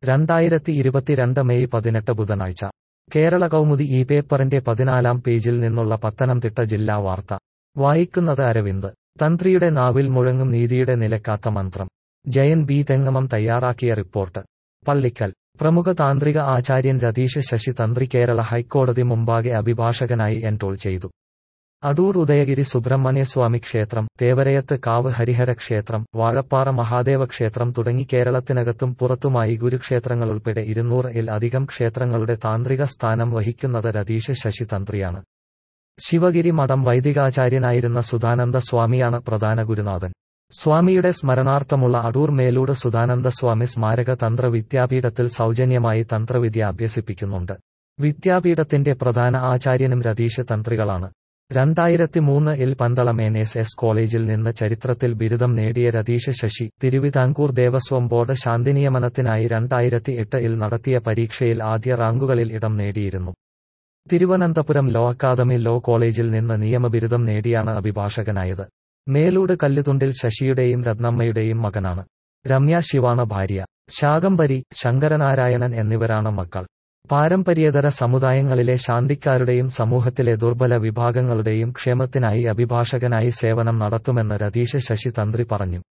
രണ്ടായിരത്തി ഇരുപത്തിരണ്ട് മെയ് പതിനെട്ട് ബുധനാഴ്ച കേരള കൗമുദി ഈ പേപ്പറിന്റെ പതിനാലാം പേജിൽ നിന്നുള്ള പത്തനംതിട്ട ജില്ലാ വാർത്ത വായിക്കുന്നത് അരവിന്ദ് തന്ത്രിയുടെ നാവിൽ മുഴങ്ങും നീതിയുടെ നിലക്കാത്ത മന്ത്രം ജയൻ ബി തെങ്ങമം തയ്യാറാക്കിയ റിപ്പോർട്ട് പള്ളിക്കൽ പ്രമുഖ താന്ത്രിക ആചാര്യൻ രതീഷ് ശശി തന്ത്രി കേരള ഹൈക്കോടതി മുമ്പാകെ അഭിഭാഷകനായി എൻറോൾ ചെയ്തു അടൂർ ഉദയഗിരി സുബ്രഹ്മണ്യസ്വാമി ക്ഷേത്രം തേവരയത്ത് കാവ് ഹരിഹര ക്ഷേത്രം വാഴപ്പാറ മഹാദേവ ക്ഷേത്രം തുടങ്ങി കേരളത്തിനകത്തും പുറത്തുമായി ഗുരുക്ഷേത്രങ്ങളുൾപ്പെടെ ഇരുന്നൂറ് ഇൽ അധികം ക്ഷേത്രങ്ങളുടെ താന്ത്രിക സ്ഥാനം വഹിക്കുന്നത് രതീഷ് ശശി തന്ത്രിയാണ് ശിവഗിരി മഠം വൈദികാചാര്യനായിരുന്ന സുധാനന്ദ സ്വാമിയാണ് പ്രധാന ഗുരുനാഥൻ സ്വാമിയുടെ സ്മരണാർത്ഥമുള്ള അടൂർ മേലൂട് സുധാനന്ദ സ്വാമി സ്മാരക തന്ത്ര വിദ്യാപീഠത്തിൽ സൗജന്യമായി തന്ത്രവിദ്യ അഭ്യസിപ്പിക്കുന്നുണ്ട് വിദ്യാപീഠത്തിന്റെ പ്രധാന ആചാര്യനും രതീഷ് തന്ത്രികളാണ് രണ്ടായിരത്തി മൂന്ന് ഇൽ പന്തളം എൻ എസ് എസ് കോളേജിൽ നിന്ന് ചരിത്രത്തിൽ ബിരുദം നേടിയ രതീഷ് ശശി തിരുവിതാംകൂർ ദേവസ്വം ബോർഡ് ശാന്തിനിയമനത്തിനായി രണ്ടായിരത്തി എട്ട് ഇൽ നടത്തിയ പരീക്ഷയിൽ ആദ്യ റാങ്കുകളിൽ ഇടം നേടിയിരുന്നു തിരുവനന്തപുരം ലോ അക്കാദമി ലോ കോളേജിൽ നിന്ന് നിയമബിരുദം നേടിയാണ് അഭിഭാഷകനായത് മേലൂട് കല്ലുതുണ്ടിൽ ശശിയുടെയും രത്നമ്മയുടെയും മകനാണ് രമ്യ ശിവാണ് ഭാര്യ ശാകംബരി ശങ്കരനാരായണൻ എന്നിവരാണ് മക്കൾ പാരമ്പര്യേതര സമുദായങ്ങളിലെ ശാന്തിക്കാരുടെയും സമൂഹത്തിലെ ദുർബല വിഭാഗങ്ങളുടെയും ക്ഷേമത്തിനായി അഭിഭാഷകനായി സേവനം നടത്തുമെന്ന് രതീഷ് ശശി തന്ത്രി പറഞ്ഞു